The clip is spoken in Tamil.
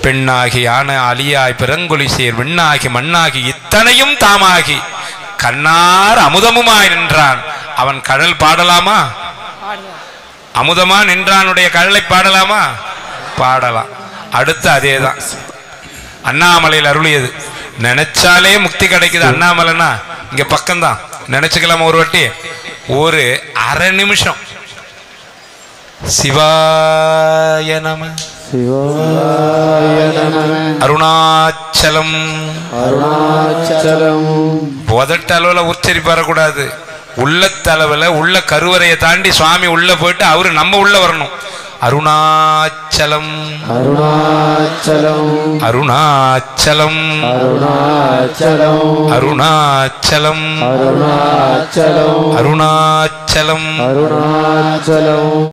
பெண்ணாகி ஆன அலியாய் பிறங்கொலி சேர் விண்ணாகி மண்ணாகி இத்தனையும் தாமாகி கண்ணார் அமுதமுமாய் நின்றான் அவன் கடல் பாடலாமா அமுதமா நின்றானுடைய கடலை பாடலாமா பாடலாம் அடுத்து அதேதான் அண்ணாமலையில் அருளியது நினைச்சாலே முக்தி கிடைக்குது அண்ணாமலைனா இங்க பக்கம்தான் நினைச்சுக்கலாமா ஒரு வாட்டி ஒரு அரை நிமிஷம் சிவாய நம சிவாய நம அருணாச்சலம் அருணாச்சலம் உதட்டளவில் உச்சரிப்பு வரக்கூடாது உள்ளத்தளவில் உள்ள கருவறையை தாண்டி சுவாமி உள்ள போயிட்டு அவரு நம்ம உள்ள வரணும் அருணாச்சலம் அருணாச்சலம் அருணாச்சலம் அருணாச்சலம் அருணாச்சலம் அருணாச்சலம் அருணாச்சலம் அருணாச்சலம்